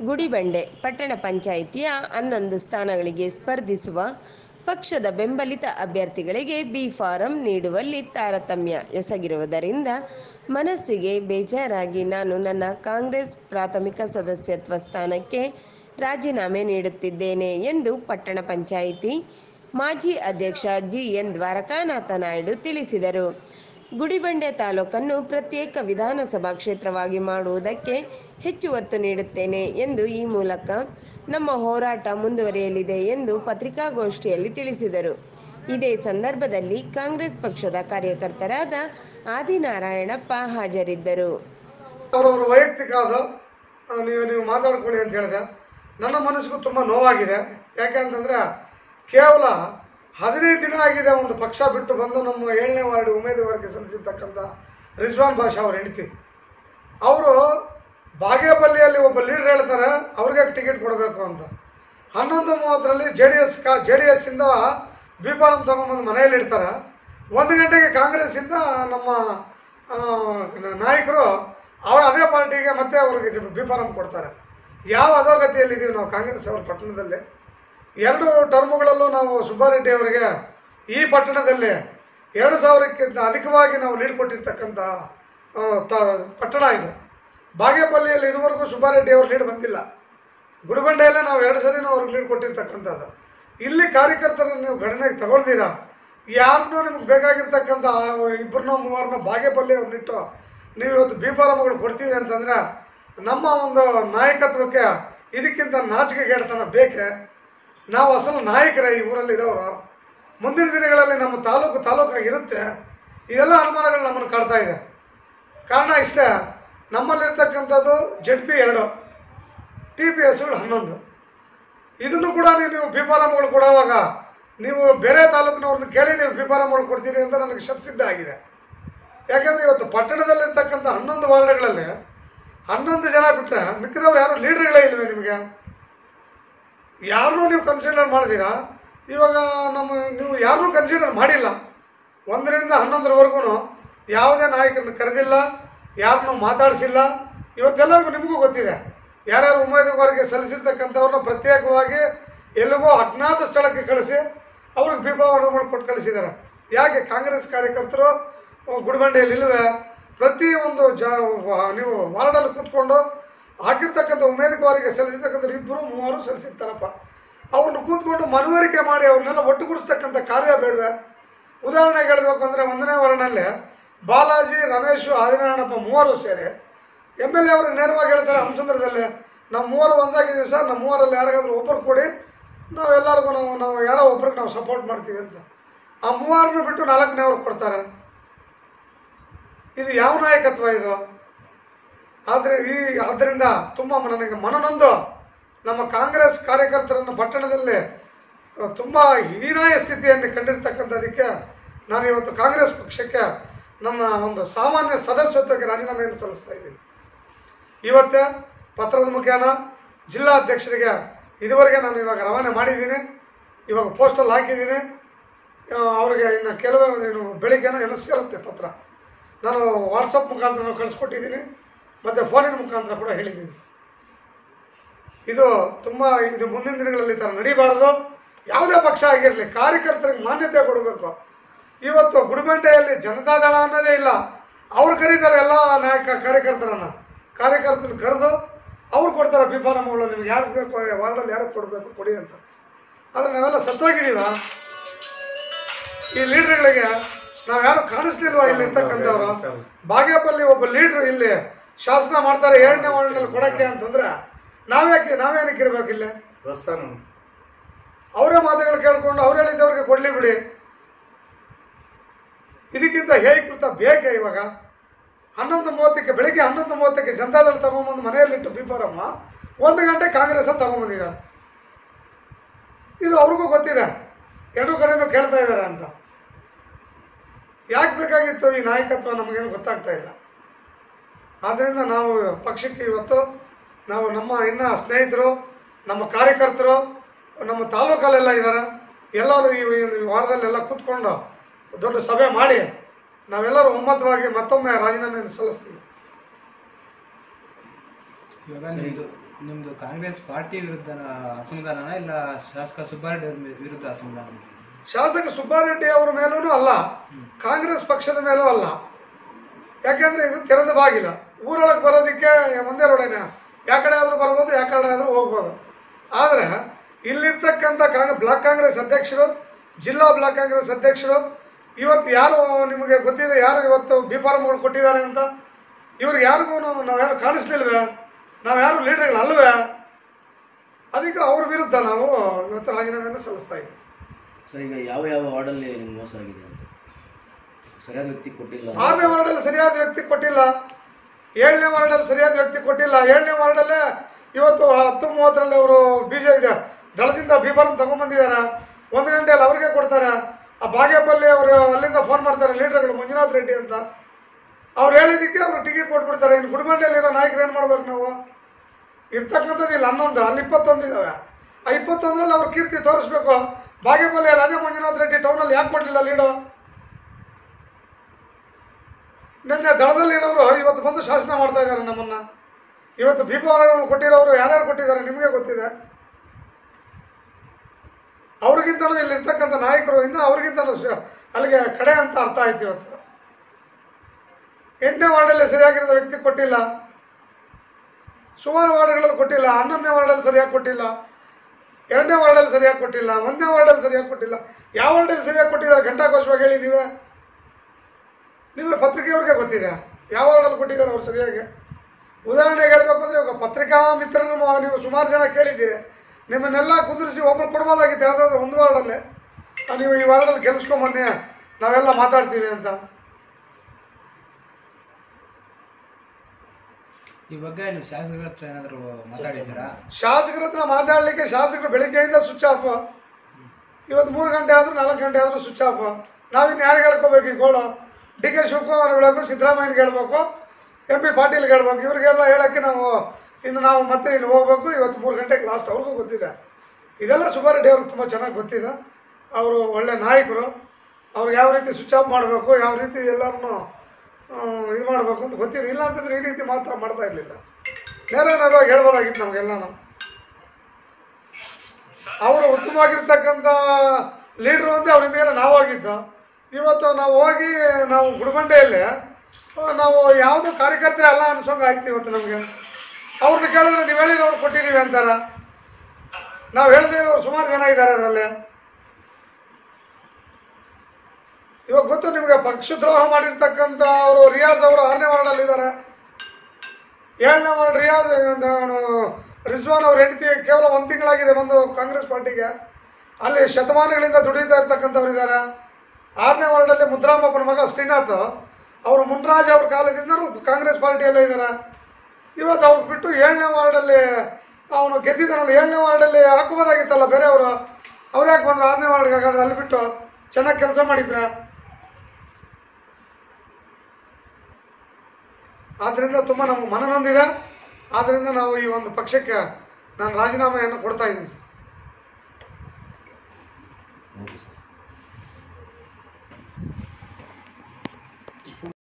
ಗುಡಿಬಂಡೆ ಪಟ್ಟಣ ಪಂಚಾಯಿತಿಯ ಹನ್ನೊಂದು ಸ್ಥಾನಗಳಿಗೆ ಸ್ಪರ್ಧಿಸುವ ಪಕ್ಷದ ಬೆಂಬಲಿತ ಅಭ್ಯರ್ಥಿಗಳಿಗೆ ಬಿ ಫಾರಂ ನೀಡುವಲ್ಲಿ ತಾರತಮ್ಯ ಎಸಗಿರುವುದರಿಂದ ಮನಸ್ಸಿಗೆ ಬೇಜಾರಾಗಿ ನಾನು ನನ್ನ ಕಾಂಗ್ರೆಸ್ ಪ್ರಾಥಮಿಕ ಸದಸ್ಯತ್ವ ಸ್ಥಾನಕ್ಕೆ ರಾಜೀನಾಮೆ ನೀಡುತ್ತಿದ್ದೇನೆ ಎಂದು ಪಟ್ಟಣ ಪಂಚಾಯಿತಿ ಮಾಜಿ ಅಧ್ಯಕ್ಷ ಜಿ ಎನ್ ದ್ವಾರಕಾನಾಥ ನಾಯ್ಡು ತಿಳಿಸಿದರು ಗುಡಿಬಂಡೆ ತಾಲೂಕನ್ನು ಪ್ರತ್ಯೇಕ ವಿಧಾನಸಭಾ ಕ್ಷೇತ್ರವಾಗಿ ಮಾಡುವುದಕ್ಕೆ ಹೆಚ್ಚು ಒತ್ತು ನೀಡುತ್ತೇನೆ ಎಂದು ಈ ಮೂಲಕ ನಮ್ಮ ಹೋರಾಟ ಮುಂದುವರಿಯಲಿದೆ ಎಂದು ಪತ್ರಿಕಾಗೋಷ್ಠಿಯಲ್ಲಿ ತಿಳಿಸಿದರು ಇದೇ ಸಂದರ್ಭದಲ್ಲಿ ಕಾಂಗ್ರೆಸ್ ಪಕ್ಷದ ಕಾರ್ಯಕರ್ತರಾದ ಆದಿನಾರಾಯಣಪ್ಪ ಹಾಜರಿದ್ದರು ಅವರವರ ವೈಯಕ್ತಿಕ ಅದು ಆ, ನೀವು ನೀವು ಮಾತಾಡ್ಕೊಳ್ಳಿ ಅಂತ ಹೇಳಿದೆ ನನ್ನ ಮನಸ್ಸಿಗೂ ತುಂಬ ನೋವಾಗಿದೆ ಯಾಕೆ ಅಂತಂದರೆ ಕೇವಲ ಹದಿನೈದು ದಿನ ಆಗಿದೆ ಒಂದು ಪಕ್ಷ ಬಿಟ್ಟು ಬಂದು ನಮ್ಮ ಏಳನೇ ವಾರ್ಡ್ ಉಮೇದುವಾರಿಕೆ ಸಲ್ಲಿಸಿರ್ತಕ್ಕಂಥ ರಿಜ್ವಾನ್ ಬಾಷಾ ಅವ್ರ ಹೆಂಡತಿ ಅವರು ಬಾಗೇಪಲ್ಲಿಯಲ್ಲಿ ಒಬ್ಬ ಲೀಡರ್ ಹೇಳ್ತಾರೆ ಅವ್ರಿಗೆ ಟಿಕೆಟ್ ಕೊಡಬೇಕು ಅಂತ ಹನ್ನೊಂದು ಮೂವತ್ತರಲ್ಲಿ ಜೆ ಡಿ ಎಸ್ ಕಾ ಜೆ ಡಿ ಎಸ್ಸಿಂದ ಬಿ ಫಾರಂ ತೊಗೊಂಬಂದು ಮನೆಯಲ್ಲಿ ಇಡ್ತಾರೆ ಒಂದು ಗಂಟೆಗೆ ಕಾಂಗ್ರೆಸ್ಸಿಂದ ನಮ್ಮ ಆ, ನಾಯಕರು ಅವ್ರ ಅದೇ ಪಾರ್ಟಿಗೆ ಮತ್ತೆ ಅವ್ರಿಗೆ ಬಿ ಫಾರಂ ಕೊಡ್ತಾರೆ ಯಾವ ಅಧೋಗತಿಯಲ್ಲಿ ಇದೀವಿ ನಾವು ಕಾಂಗ್ರೆಸ್ ಅವ್ರ ಪಟ್ಟಣದಲ್ಲಿ ಎರಡು ಟರ್ಮ್ಗಳಲ್ಲೂ ನಾವು ಸುಬ್ಬಾರೆಡ್ಡಿ ಅವರಿಗೆ ಈ ಪಟ್ಟಣದಲ್ಲಿ ಎರಡು ಸಾವಿರಕ್ಕಿಂತ ಅಧಿಕವಾಗಿ ನಾವು ಲೀಡ್ ಕೊಟ್ಟಿರ್ತಕ್ಕಂಥ ಆ, ತ- ಪಟ್ಟಣ ಇದು ಬಾಗೇಪಲ್ಲಿಯಲ್ಲಿ ಇದುವರೆಗೂ ಸುಬ್ಬಾರೆಡ್ಡಿ ಅವ್ರ ಲೀಡ್ ಬಂದಿಲ್ಲ ಗುಡಿಬಂಡೆಯಲ್ಲೇ ನಾವು ಎರಡು ಸರಿ ನಾವು ಅವ್ರಿಗೆ ಲೀಡ್ ಕೊಟ್ಟಿರ್ತಕ್ಕಂಥದ್ದು ಇಲ್ಲಿ ಕಾರ್ಯಕರ್ತರನ್ನು ನೀವು ಗಣನೆಗೆ ತಗೊಳ್ತೀರಾ ಯಾರನ್ನೂ ನಿಮ್ಗೆ ಬೇಕಾಗಿರ್ತಕ್ಕಂಥ ಇಬ್ಬರನ್ನೋ ಮೂವರನ್ನ ಬಾಗೇಪಲ್ಲಿ ಅವ್ರನ್ನಿಟ್ಟು ನೀವು ಇವತ್ತು ಬಿ ಫಾರಮ್ಗಳು ಕೊಡ್ತೀವಿ ಅಂತಂದ್ರೆ ನಮ್ಮ ಒಂದು ನಾಯಕತ್ವಕ್ಕೆ ಇದಕ್ಕಿಂತ ನಾಚಿಕೆಗೇಡ್ತನ ಬೇಕೆ ನಾವು ಅಸಲು ನಾಯಕರೇ ಈ ಊರಲ್ಲಿ ಇರೋರು ಮುಂದಿನ ದಿನಗಳಲ್ಲಿ ನಮ್ಮ ತಾಲೂಕು ತಾಲೂಕಾಗಿ ಇರುತ್ತೆ ಇದೆಲ್ಲ ಅನುಮಾನಗಳು ನಮ್ಮನ್ನು ಕಾಡ್ತಾ ಇದೆ ಕಾರಣ ಇಷ್ಟೇ ನಮ್ಮಲ್ಲಿರ್ತಕ್ಕಂಥದ್ದು ಜೆಡ್ ಪಿ ಎರಡು ಟಿ ಪಿ ಎಸ್ಗಳು ಹನ್ನೊಂದು ಇದನ್ನು ಕೂಡ ನೀವು ನೀವು ಬಿ ಫಾರಮ್ಗಳು ಕೊಡುವಾಗ ನೀವು ಬೇರೆ ತಾಲೂಕಿನವ್ರನ್ನ ಕೇಳಿ ನೀವು ಬಿ ಫಾರಮ್ಗಳು ಕೊಡ್ತೀರಿ ಅಂತ ನನಗೆ ಶತಸಿದ್ಧ ಆಗಿದೆ ಯಾಕಂದರೆ ಇವತ್ತು ಪಟ್ಟಣದಲ್ಲಿರ್ತಕ್ಕಂಥ ಹನ್ನೊಂದು ವಾರ್ಡ್ಗಳಲ್ಲಿ ಹನ್ನೊಂದು ಜನ ಬಿಟ್ಟರೆ ಮಿಕ್ಕಿದವ್ರು ಯಾರು ಲೀಡರ್ಗಳೇ ಇಲ್ವೇ ನಿಮಗೆ ಯಾರನ್ನೂ ನೀವು ಕನ್ಸಿಡರ್ ಮಾಡಿದ್ದೀರಾ ಇವಾಗ ನಮ್ಮ ನೀವು ಯಾರನ್ನೂ ಕನ್ಸಿಡರ್ ಮಾಡಿಲ್ಲ ಒಂದರಿಂದ ಹನ್ನೊಂದರವರೆಗೂ ಯಾವುದೇ ನಾಯಕರನ್ನು ಕರೆದಿಲ್ಲ ಯಾರನ್ನೂ ಮಾತಾಡಿಸಿಲ್ಲ ಇವತ್ತೆಲ್ಲರಿಗೂ ನಿಮಗೂ ಗೊತ್ತಿದೆ ಯಾರ್ಯಾರು ಉಮೇದುವಾರಿಗೆ ಸಲ್ಲಿಸಿರ್ತಕ್ಕಂಥವ್ರನ್ನ ಪ್ರತ್ಯೇಕವಾಗಿ ಎಲ್ಲಿಗೋ ಅಜ್ಞಾತ ಸ್ಥಳಕ್ಕೆ ಕಳಿಸಿ ಅವ್ರಿಗೆ ಬಿಂಬವನ್ನು ಕೊಟ್ಟು ಕಳಿಸಿದ್ದಾರೆ ಯಾಕೆ ಕಾಂಗ್ರೆಸ್ ಕಾರ್ಯಕರ್ತರು ಅಹ್, ಗುಡಿಬಂಡೆಯಲ್ಲಿ ಇಲ್ವೇ ಪ್ರತಿ ಒಂದು ಜ ವ- ನೀವು ವಾರ್ಡಲ್ಲಿ ಕೂತ್ಕೊಂಡು ಹಾಕಿರ್ತಕ್ಕಂಥ ಉಮೇದುವಾರಿಗೆ ಸಲ್ಲಿಸಿರ್ತಕ್ಕಂಥ ಇಬ್ಬರು ಮೂವರು ಸಲ್ಲಿಸಿರ್ತಾರಪ್ಪ ಅವ್ರನ್ನ ಕೂತ್ಕೊಂಡು ಮನವರಿಕೆ ಮಾಡಿ ಅವ್ರನ್ನೆಲ್ಲ ಒಟ್ಟುಗೂಡಿಸ್ತಕ್ಕಂಥ ಕಾರ್ಯ ಬೇಡವೆ ಉದಾಹರಣೆಗೆ ಹೇಳಬೇಕು ಅಂದರೆ ಒಂದನೇ ವಾರ್ಡ್ನಲ್ಲಿ ಬಾಲಾಜಿ ರಮೇಶು ಆದಿನಾರಾಯಣಪ್ಪ ಮೂವರು ಸೇರಿ ಎಮ್ ಎಲ್ ಎ ಅವ್ರಿಗೆ ನೇರವಾಗಿ ಹೇಳ್ತಾರೆ ಹಂಸಂದ್ರದಲ್ಲಿ ನಾವು ಮೂವರು ಒಂದಾಗಿದ್ದೀವಿ ಸರ್ ನಮ್ಮ ಮೂವರಲ್ಲಿ ಯಾರಿಗಾದ್ರೂ ಒಬ್ಬರು ಕೊಡಿ ನಾವೆಲ್ಲರಿಗೂ ನಾವು ನಾವು ಯಾರೋ ಒಬ್ರಿಗೆ ನಾವು ಸಪೋರ್ಟ್ ಮಾಡ್ತೀವಿ ಅಂತ ಆ ಮೂವರನ್ನು ಬಿಟ್ಟು ನಾಲ್ಕನೇ ಅವ್ರಿಗೆ ಕೊಡ್ತಾರೆ ಇದು ಯಾವ ನಾಯಕತ್ವ ಇದು ಆದರೆ ಈ ಆದ್ದರಿಂದ ತುಂಬ ನನಗೆ ಮನನೊಂದು ನಮ್ಮ ಕಾಂಗ್ರೆಸ್ ಕಾರ್ಯಕರ್ತರನ್ನು ಪಟ್ಟಣದಲ್ಲಿ ಅಹ್, ತುಂಬ ಹೀನಾಯ ಸ್ಥಿತಿಯನ್ನು ಕಂಡಿರ್ತಕ್ಕಂಥದಕ್ಕೆ ನಾನು ಇವತ್ತು ಕಾಂಗ್ರೆಸ್ ಪಕ್ಷಕ್ಕೆ ನನ್ನ ಒಂದು ಸಾಮಾನ್ಯ ಸದಸ್ಯತ್ವಕ್ಕೆ ರಾಜೀನಾಮೆಯನ್ನು ಸಲ್ಲಿಸ್ತಾ ಇದ್ದೀನಿ ಇವತ್ತೇ ಪತ್ರದ ಮುಖೇನ ಜಿಲ್ಲಾಧ್ಯಕ್ಷರಿಗೆ ಇದುವರೆಗೆ ನಾನು ಇವಾಗ ರವಾನೆ ಮಾಡಿದ್ದೀನಿ ಇವಾಗ ಪೋಸ್ಟಲ್ಲಿ ಹಾಕಿದ್ದೀನಿ ಆ, ಅವ್ರಿಗೆ ಇನ್ನು ಕೆಲವೇ ಏನು ಬೆಳಿಗ್ಗೆನೋ ಏನೋ ಸೇರುತ್ತೆ ಪತ್ರ ನಾನು ವಾಟ್ಸಪ್ ಮುಖಾಂತರ ಕಳಿಸ್ಕೊಟ್ಟಿದ್ದೀನಿ ಮತ್ತು ಫೋನಿನ ಮುಖಾಂತರ ಕೂಡ ಹೇಳಿದ್ದೀನಿ ಇದು ತುಂಬ ಇದು ಮುಂದಿನ ದಿನಗಳಲ್ಲಿ ಈ ಥರ ನಡೀಬಾರದು ಯಾವುದೇ ಪಕ್ಷ ಆಗಿರಲಿ ಕಾರ್ಯಕರ್ತರಿಗೆ ಮಾನ್ಯತೆ ಕೊಡಬೇಕು ಇವತ್ತು ಗುಡಿಬಂಡೆಯಲ್ಲಿ ಜನತಾದಳ ಅನ್ನೋದೇ ಇಲ್ಲ ಅವ್ರು ಕರೀತಾರೆ ಎಲ್ಲ ನಾಯಕ ಕಾರ್ಯಕರ್ತರನ್ನು ಕಾರ್ಯಕರ್ತರನ್ನ ಕರೆದು ಅವ್ರು ಕೊಡ್ತಾರೆ ಬಿ ಫಾರಮ್ಗಳು ನಿಮ್ಗೆ ಯಾರಿಗೆ ಬೇಕು ವಾರ್ಡಲ್ಲಿ ಯಾರಿಗೆ ಕೊಡಬೇಕು ಕೊಡಿ ಅಂತ ಆದರೆ ನಾವೆಲ್ಲ ಸತ್ತೋಗಿದ್ದೀವ ಈ ಲೀಡ್ರ್ಗಳಿಗೆ ನಾವು ಯಾರು ಕಾಣಿಸ್ಲಿಲ್ವಾ ಇಲ್ಲಿ ಇರ್ತಕ್ಕಂಥವ್ರು ಬಾಗೇಪಲ್ಲಿ ಒಬ್ಬ ಲೀಡ್ರು ಇಲ್ಲಿ ಶಾಸನ ಮಾಡ್ತಾರೆ ಎರಡನೇ ವಾರ್ಡ್ನಲ್ಲಿ ಕೊಡಕ್ಕೆ ಅಂತಂದ್ರೆ ನಾವ್ಯಾಕೆ ನಾವೇನಕ್ಕೆ ಇರ್ಬೇಕು ಇಲ್ಲಿ ಅವರೇ ಮಾತುಗಳು ಕೇಳ್ಕೊಂಡು ಅವ್ರು ಹೇಳಿದ್ದವ್ರಿಗೆ ಕೊಡ್ಲಿ ಬಿಡಿ ಇದಕ್ಕಿಂತ ಹೇಯಕೃತ ಬೇಕೇ ಇವಾಗ ಹನ್ನೊಂದು ಮೂವತ್ತಕ್ಕೆ ಬೆಳಿಗ್ಗೆ ಹನ್ನೊಂದು ಮೂವತ್ತಕ್ಕೆ ಜನತಾದಳ ತಗೊಂಬಂದು ಮನೆಯಲ್ಲಿಟ್ಟು ಬಿ ಫಾರಮ್ಮ ಒಂದು ಗಂಟೆ ಕಾಂಗ್ರೆಸ್ ತಗೊಂಬಂದಿದ್ದಾರೆ ಇದು ಅವ್ರಿಗೂ ಗೊತ್ತಿದೆ ಎರಡೂ ಕಡೆನೂ ಕೇಳ್ತಾ ಇದ್ದಾರೆ ಅಂತ ಯಾಕೆ ಬೇಕಾಗಿತ್ತು ಈ ನಾಯಕತ್ವ ನಮಗೇನು ಗೊತ್ತಾಗ್ತಾ ಇಲ್ಲ ಆದ್ದರಿಂದ ನಾವು ಪಕ್ಷಕ್ಕೆ ಇವತ್ತು ನಾವು ನಮ್ಮ ಇನ್ನ ಸ್ನೇಹಿತರು ನಮ್ಮ ಕಾರ್ಯಕರ್ತರು ನಮ್ಮ ತಾಲೂಕಲ್ಲೆಲ್ಲ ಇದ್ದಾರೆ ಎಲ್ಲರೂ ಈ ಒಂದು ವಾರದಲ್ಲೆಲ್ಲ ಕೂತ್ಕೊಂಡು ದೊಡ್ಡ ಸಭೆ ಮಾಡಿ ನಾವೆಲ್ಲರೂ ಒಮ್ಮತವಾಗಿ ಮತ್ತೊಮ್ಮೆ ರಾಜೀನಾಮೆಯನ್ನು ಸಲ್ಲಿಸ್ತೀವಿ ಇವಾಗ ನಿಮ್ದು ನಿಮ್ದು ಕಾಂಗ್ರೆಸ್ ಪಾರ್ಟಿ ವಿರುದ್ಧ ಅಸಮಾಧಾನ ಇಲ್ಲ ಶಾಸಕ ಸುಬ್ಬಾರೆಡ್ಡಿ ಅವ್ರ ಮೇ- ವಿರುದ್ಧ ಅಸಮಾಧಾನ ಶಾಸಕ ಸುಬ್ಬಾರೆಡ್ಡಿ ಅವರ ಮೇಲೂ ಅಲ್ಲ ಕಾಂಗ್ರೆಸ್ ಪಕ್ಷದ ಮೇಲೂ ಅಲ್ಲ ಯಾಕೆಂದ್ರೆ ಇದು ತೆರೆದ ಬಾಗಿಲ ಊರೊಳಗೆ ಬರೋದಕ್ಕೆ ಒಂದೇ ರೋಡೇನೆ ಯಾ ಕಡೆ ಆದ್ರೂ ಬರ್ಬೋದು ಯಾ ಕಡೆ ಆದ್ರೂ ಹೋಗ್ಬೋದು ಆದ್ರೆ ಇಲ್ಲಿರ್ತಕ್ಕಂಥ ಕಾಂಗ್ರೆಸ್ ಬ್ಲಾಕ್ ಕಾಂಗ್ರೆಸ್ ಅಧ್ಯಕ್ಷರು ಜಿಲ್ಲಾ ಬ್ಲಾಕ್ ಕಾಂಗ್ರೆಸ್ ಅಧ್ಯಕ್ಷರು ಇವತ್ತು ಯಾರು ನಿಮಗೆ ಗೊತ್ತಿದೆ ಯಾರು ಇವತ್ತು ಬಿ ಫಾರ್ಮ್ಗಳು ಕೊಟ್ಟಿದ್ದಾರೆ ಅಂತ ಇವ್ರಿಗೆ ಯಾರಿಗೂ ನಾವ್ಯಾರು ಕಾಣಿಸ್ಲಿಲ್ವೇ ನಾವ್ಯಾರು ಲೀಡರ್ಗಳು ಅಲ್ವೇ ಅದಕ್ಕೆ ಅವ್ರ ವಿರುದ್ಧ ನಾವು ಇವತ್ತು ರಾಜೀನಾಮೆಯನ್ನು ಸಲ್ಲಿಸ್ತಾ ಇದ್ದೀವಿ ಸರ್ ಈಗ ಯಾವ ಯಾವ ವಾರ್ಡಲ್ಲಿ ನಿಮ್ಗೆ ಮೋಸ ಆಗಿದೆ ಅಂತ ಸರಿಯಾದ ವ್ಯಕ್ತಿ ಕೊಟ್ಟಿಲ್ಲ ಆರನೇ ವಾರ್ಡಲ್ಲಿ ಸರಿಯಾದ ವ್ಯಕ್ತಿ ಕೊಟ್ಟಿಲ್ಲ ಏಳನೇ ವಾರ್ಡಲ್ಲಿ ಸರಿಯಾದ ವ್ಯಕ್ತಿ ಕೊಟ್ಟಿಲ್ಲ ಏಳನೇ ವಾರ್ಡಲ್ಲೇ ಇವತ್ತು ಹತ್ತು ಮೂವತ್ತರಲ್ಲಿ ಅವರು ಬೀಜ ಇದೆ ದಳದಿಂದ ಬಿ ಫಾರ್ಮ್ ತಗೊಂಡ್ಬಂದಿದ್ದಾರೆ ಒಂದು ಗಂಟೆಯಲ್ಲಿ ಅವ್ರಿಗೆ ಕೊಡ್ತಾರೆ ಆ ಬಾಗೇಪಲ್ಲಿ ಅವರು ಅಲ್ಲಿಂದ ಫೋನ್ ಮಾಡ್ತಾರೆ ಲೀಡರ್ಗಳು ಮಂಜುನಾಥ್ ರೆಡ್ಡಿ ಅಂತ ಅವ್ರು ಹೇಳಿದ್ದಕ್ಕೆ ಅವರು ಟಿಕೆಟ್ ಕೊಟ್ಬಿಡ್ತಾರೆ ಇನ್ನು ಗುಡಿಬಂಡೆಯಲ್ಲಿರೋ ನಾಯಕರು ಏನು ಮಾಡ್ಬೇಕು ನಾವು ಇರ್ತಕ್ಕಂಥದ್ದು ಇಲ್ಲಿ ಹನ್ನೊಂದು ಅಲ್ಲಿ ಇಪ್ಪತ್ತೊಂದು ಇದಾವೆ ಆ ಇಪ್ಪತ್ತೊಂದರಲ್ಲಿ ಅವ್ರ ಕೀರ್ತಿ ತೋರಿಸ್ಬೇಕು ಬಾಗೇಪಲ್ಲಿಯಲ್ಲಿ ಅದೇ ಮಂಜುನಾಥ್ ರೆಡ್ಡಿ ಟೌನಲ್ಲಿ ಯಾಕೆ ಮಾಡಲಿಲ್ಲ ಲೀಡು ನಿನ್ನೆ ದಳದಲ್ಲಿರೋರು ಇವತ್ತು ಬಂದು ಶಾಸನ ಮಾಡ್ತಾ ಇದ್ದಾರೆ ನಮ್ಮನ್ನ ಇವತ್ತು ಭೀಮವರಗಳು ಕೊಟ್ಟಿರೋರು ಯಾರ್ಯಾರು ಕೊಟ್ಟಿದ್ದಾರೆ ನಿಮಗೆ ಗೊತ್ತಿದೆ ಅವ್ರಿಗಿಂತಲೂ ಇಲ್ಲಿ ಇರ್ತಕ್ಕಂಥ ನಾಯಕರು ಇನ್ನು ಅವ್ರಿಗಿಂತಲೂ ಸ- ಅಲ್ಲಿಗೆ ಕಡೆ ಅಂತ ಅರ್ಥ ಆಯ್ತು ಇವತ್ತು ಎಂಟನೇ ವಾರ್ಡಲ್ಲಿ ಸರಿಯಾಗಿರೋ ವ್ಯಕ್ತಿ ಕೊಟ್ಟಿಲ್ಲ ಸುಮಾರು ವಾರ್ಡ್ಗಳಲ್ಲಿ ಕೊಟ್ಟಿಲ್ಲ ಹನ್ನೊಂದನೇ ವಾರ್ಡಲ್ಲಿ ಸರಿಯಾಗಿ ಕೊಟ್ಟಿಲ್ಲ ಎರಡನೇ ವಾರ್ಡಲ್ಲಿ ಸರಿಯಾಗಿ ಕೊಟ್ಟಿಲ್ಲ ಒಂದನೇ ವಾರ್ಡಲ್ಲಿ ಸರಿಯಾಗಿ ಕೊಟ್ಟಿಲ್ಲ ಯಾವ ವಾರ್ಡಲ್ಲಿ ಸರಿಯಾಗಿ ಕೊಟ್ಟಿದ್ದಾರೆ ಘಂಟಾಘೋಷವಾಗಿ ಹೇಳಿ ನೀವೇ ನಿಮಗೆ ಪತ್ರಿಕೆಯವ್ರಿಗೆ ಗೊತ್ತಿದೆ ಯಾವ ವಾರ್ಡಲ್ಲಿ ಕೊಟ್ಟಿದ್ದಾರೆ ಅವ್ರು ಸರಿಯಾಗಿ ಉದಾಹರಣೆಗೆ ಹೇಳ್ಬೇಕು ಅಂದ್ರೆ ಇವಾಗ ಪತ್ರಿಕಾ ಮಿತ್ರರು ಮ- ನೀವು ಸುಮಾರು ಜನ ಕೇಳಿದ್ದೀರಿ ನಿಮ್ಮನ್ನೆಲ್ಲ ಕುದುರಿಸಿ ಒಬ್ರು ಕೊಡ್ಬೋದಾಗಿತ್ತು ಯಾವುದಾದ್ರು ಒಂದು ವಾರ್ಡಲ್ಲೇ ಆ, ನೀವು ಈ ವಾರ್ಡಲ್ಲಿ ಗೆಲ್ಸ್ಕೊಂಬನ್ನಿ ನಾವೆಲ್ಲ ಮಾತಾಡ್ತೀವಿ ಅಂತ ಈ ಬಗ್ಗೆ ನೀವು ಶಾಸಕರ ಹತ್ರ ಏನಾದ್ರು ಮಾತಾಡಿದ್ದೀರಾ ಶಾಸಕರ ಹತ್ರ ಮಾತಾಡಲಿಕ್ಕೆ ಶಾಸಕರು ಬೆಳಿಗ್ಗೆಯಿಂದ ಸ್ವಿಚ್ ಆಫ್ ಇವತ್ತು ಮೂರು ಗಂಟೆ ಆದರೂ ನಾಲ್ಕು ಗಂಟೆ ಆದರೂ ಸ್ವಿಚ್ ಆಫ್ ನಾವಿನ್ನು ಯಾರಿಗೆ ಹೇಳ್ಕೋಬೇಕು ಈ ಗೋಳು ಡಿ ಕೆ ಶಿವಕುಮಾರ್ ಹೇಳಬೇಕು ಸಿದ್ದರಾಮಯ್ಯನಿಗೆ ಹೇಳ್ಬೇಕು ಎಂ ಪಿ ಪಾಟೀಲ್ಗೆ ಹೇಳ್ಬೇಕು ಇವ್ರಿಗೆಲ್ಲ ಹೇಳೋಕ್ಕೆ ನಾವು ಇನ್ನು ನಾವು ಮತ್ತೆ ಇಲ್ಲಿ ಹೋಗ್ಬೇಕು ಇವತ್ತು ಮೂರು ಗಂಟೆಗೆ ಲಾಸ್ಟ್ ಅವ್ರಿಗೂ ಗೊತ್ತಿದೆ ಇದೆಲ್ಲ ಸುಬ್ಬಾರೆಡ್ಡಿ ಅವ್ರಿಗೆ ತುಂಬ ಚೆನ್ನಾಗಿ ಗೊತ್ತಿದೆ ಅವರು ಒಳ್ಳೆ ನಾಯಕರು ಅವ್ರಿಗೆ ಯಾವ ರೀತಿ ಸ್ವಿಚ್ ಆಫ್ ಮಾಡಬೇಕು ಯಾವ ರೀತಿ ಎಲ್ಲರನ್ನು ಇದು ಮಾಡಬೇಕು ಅಂತ ಗೊತ್ತಿದೆ ಇಲ್ಲ ಅಂತಂದ್ರೆ ಈ ರೀತಿ ಮಾತ್ರ ಮಾಡ್ತಾ ಇರಲಿಲ್ಲ ನೇರ ನೇರವಾಗಿ ಹೇಳ್ಬೋದಾಗಿತ್ತು ನಮಗೆಲ್ಲನೂ ಅವರು ಉತ್ತಮವಾಗಿರ್ತಕ್ಕಂಥ ಲೀಡ್ರು ಅಂದೇ ಅವ್ರ ಹಿಂದ್ಗಡೆ ನಾವು ಹೋಗಿದ್ದು ಇವತ್ತು ನಾವು ಹೋಗಿ ನಾವು ಗುಡಿಬಂಡೆಯಲ್ಲಿ ಆ, ನಾವು ಯಾವುದು ಕಾರ್ಯಕರ್ತರೇ ಅಲ್ಲ ಅನ್ಸೋಂಗ ಆಯ್ತು ಇವತ್ತು ನಮಗೆ ಅವ್ರನ್ನ ಕೇಳಿದ್ರೆ ನೀವು ಹೇಳಿರೋರು ಕೊಟ್ಟಿದ್ದೀವಿ ಅಂತಾರ ನಾವು ಹೇಳದೇ ಇರೋರು ಸುಮಾರು ಜನ ಇದ್ದಾರೆ ಅದರಲ್ಲಿ ಇವಾಗ ಗೊತ್ತು ನಿಮಗೆ ಪಕ್ಷದ್ರೋಹ ಮಾಡಿರ್ತಕ್ಕಂಥ ಅವರು ರಿಯಾಜ್ ಅವರು ಆರನೇ ವಾರ್ಡಲ್ಲಿ ಇದ್ದಾರೆ ಏಳನೇ ವಾರ್ಡ್ ರಿಯಾಜ್ ಒಂದು ಅವನು ರಿಜ್ವಾನ್ ಅವ್ರ ಹೆಂಡತಿ ಕೇವಲ ಒಂದು ತಿಂಗಳಾಗಿದೆ ಬಂದು ಕಾಂಗ್ರೆಸ್ ಪಾರ್ಟಿಗೆ ಅಲ್ಲಿ ಶತಮಾನಗಳಿಂದ ದುಡಿತಾ ಇರ್ತಕ್ಕಂಥವ್ರು ಇದ್ದಾರೆ ಆರನೇ ವಾರ್ಡಲ್ಲಿ ಮುದ್ರಾಮಪ್ಪನ ಮಗ ಶ್ರೀನಾಥ್ ಅವರು ಮುನ್ರಾಜ್ ಅವ್ರ ಕಾಲದಿಂದ ಕಾಂಗ್ರೆಸ್ ಪಾರ್ಟಿಯಲ್ಲೇ ಇದ್ದಾರೆ ಇವತ್ತು ಅವ್ರು ಬಿಟ್ಟು ಏಳನೇ ವಾರ್ಡಲ್ಲಿ ಅವನು ಗೆದ್ದಿದ್ದಾನಲ್ಲ ಏಳನೇ ವಾರ್ಡಲ್ಲಿ ಹಾಕ್ಬೋದಾಗಿತ್ತಲ್ಲ ಬೇರೆಯವರು ಅವ್ರು ಯಾಕೆ ಬಂದ್ರು ಆರನೇ ವಾರ್ಡ್ಗೆ ಹಾಗಾದ್ರೆ ಅಲ್ಲಿ ಬಿಟ್ಟು ಚೆನ್ನಾಗಿ ಕೆಲಸ ಮಾಡಿದ್ರೆ ಆದ್ರಿಂದ ತುಂಬ ನಮ್ಗೆ ಮನನೊಂದಿದೆ ಆದ್ರಿಂದ ನಾವು ಈ ಒಂದು ಪಕ್ಷಕ್ಕೆ ನಾನು ರಾಜೀನಾಮೆಯನ್ನು ಕೊಡ್ತಾ ಇದ್ದೀನಿ